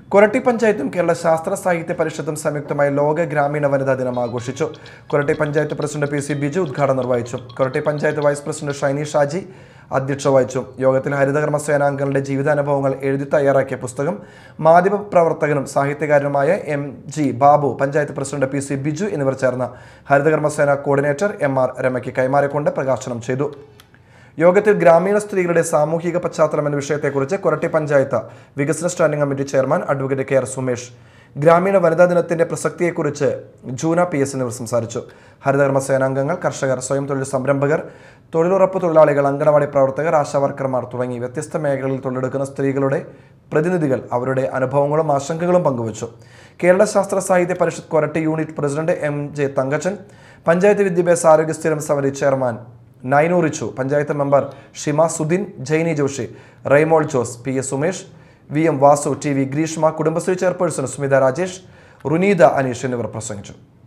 കൊരട്ടി പഞ്ചായത്തും കേരള ശാസ്ത്ര സാഹിത്യ പരിഷത്തും സംയുക്തമായി ലോക ഗ്രാമീണ വനിതാ ദിനം ആഘോഷിച്ചു Koratty panchayat president P C Biju ഉദ്ഘാടനം നിർവഹിച്ചു കൊരട്ടി പഞ്ചായത്ത് വൈസ് പ്രസിഡന്റ് ഷൈനി ഷാജി അധ്യക്ഷത വഹിച്ചു യോഗത്തിൽ ഹരിതകർമ്മ സേനാംഗങ്ങളുടെ ജീവിതാനുഭവങ്ങൾ എഴുതി തയ്യാറാക്കിയ പുസ്തകം മാധ്യമ പ്രവർത്തകനും സാഹിത്യകാരനുമായ M G Babu panchayat president P C Biju എന്നിവർ ചേർന്ന് ഹരിതകർമ്മ സേന കോർഡിനേറ്റർ എം ആർ രമയ്ക്ക് കൈമാറിക്കൊണ്ട് പ്രകാശനം ചെയ്തു യോഗത്തിൽ ഗ്രാമീണ സ്ത്രീകളുടെ സാമൂഹിക പശ്ചാത്തലം എന്ന വിഷയത്തെക്കുറിച്ച് കൊരട്ടി പഞ്ചായത്ത് വികസന standing committee chairman advocate K R Sumesh ഗ്രാമീണ വനിതാ ദിനത്തിന്റെ പ്രസക്തിയെക്കുറിച്ച് ജൂന പി എസ് എന്നിവർ സംസാരിച്ചു ഹരിതകർമ്മ സേനാംഗങ്ങൾ കർഷകർ സ്വയം തൊഴിൽ സംരംഭകർ തൊഴിലുറപ്പ് തൊഴിലാളികൾ അങ്കണവാടി പ്രവർത്തകർ ആശാവർക്കർമാർ തുടങ്ങി വ്യത്യസ്ത മേഖലകളിൽ തൊഴിലെടുക്കുന്ന സ്ത്രീകളുടെ പ്രതിനിധികൾ അവരുടെ അനുഭവങ്ങളും ആശങ്കകളും പങ്കുവച്ചു Kerala Sastra Sahitya Parishad Koratty unit president M J Thankachan panchayat വിദ്യാഭ്യാസ ആരോഗ്യ സ്ഥിരം സമിതി chairman Nainu Richu panchayat member Shima Sudin Jainy Joshy Raimol Jose P S Sumesh V M Vasu T V Greeshma Kudumbashree chairperson Smitha Rajesh Runeetha Aneesh എന്നിവർ പ്രസംഗിച്ചു